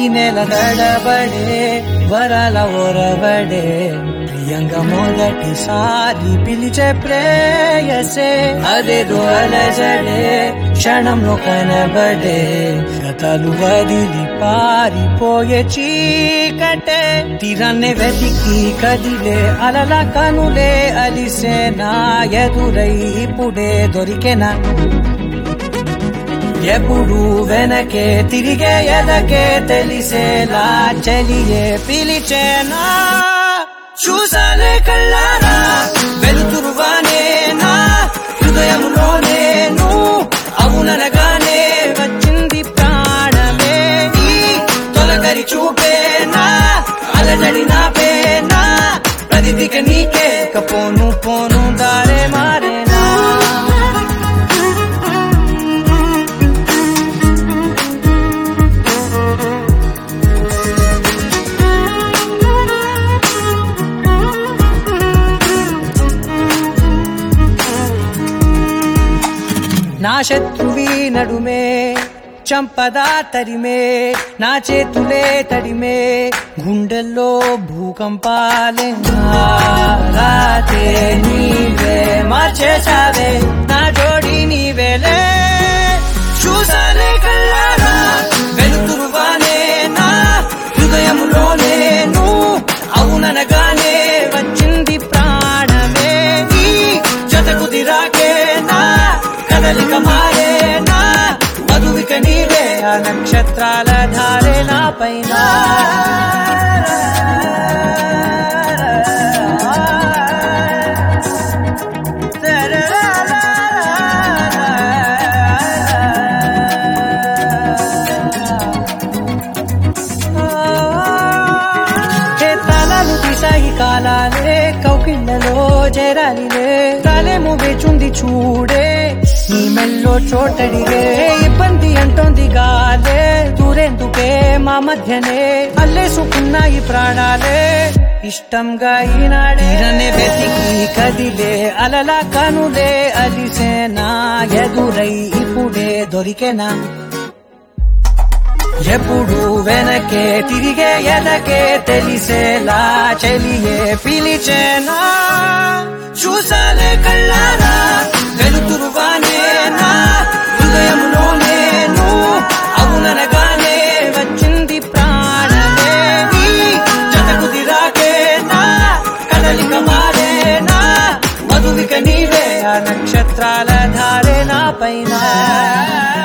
ఈ నెల నడబడే వరాల ఒరబడే ప్రియంగా మొదటిసారి పిలిచే ప్రేయసే అదేదో అలజడే క్షణంలో కనబడే గతాలు వదిలి పారిపోయే చీకటే తీరాన్నే వెతికి కదిలే అలల కనులే అలిసే నా ఎదురై ఇప్పుడే దొరికెనా ఎప్పుడు వెనకే తిరిగే ఎదకే తెలిసేలా చెలియే పిలిచేనా చూసాలే కళ్ళారా వెలుతురువానేనా హృదయంలోనే నువ్వు అవుననగానే వచ్చింది ప్రాణమే నీ తొలగరి చూపేనా అలజడి నాపేనా ప్రతిదిక నీకే కపోను పోను దారే మారేనా నా శత్రువి నడుమే చంపదా తరిమే నా చేతులే తడిమే గుండెల్లో భూకంపాలే రాతే నీవే మార్చేసావే నా జోడి నీవేలే చూసాలే కళ్ళారా వెలుతురువానే నా హృదయములోనే నువ్వు అవుననగానే వచ్చింది ప్రాణమే నీ జతకు దిరాకే నా కదలిక మారేనా మధువిక నీవే ఆ నక్షత్రాల ధారే నా పైన తలాలు తీసాయి కాలాలే కౌకిళ్ళలో చేరాలిలే కాలేము వేచుంది చూడే నీ మెల్లో చోటడిగే ఇబ్బంది అంటోంది గాలే దూరేందుకే మా మధ్యనే అల్లేసుకున్నాయి ప్రాణాలే ఇష్టంగా ఈనాడే తీరనే వెతికి కదిలే అలల కనులే అలిసేనా ఎదురై ఇప్పుడే దొరికెనా ఎప్పుడు వెనకే తిరిగే ఎదకే తెలిసేలా చెలియే పిలిచేనా చూసాలే కళ్ళారా వెలుతురువానేనా హృదయంలోనే నువ్వు అవుననగానే వచ్చింది ప్రాణమే నీ జతకు దిరాకేనా కదలిక మారేనా మధువిక నీవే ఆ నక్షత్రాల ధారే నా పైన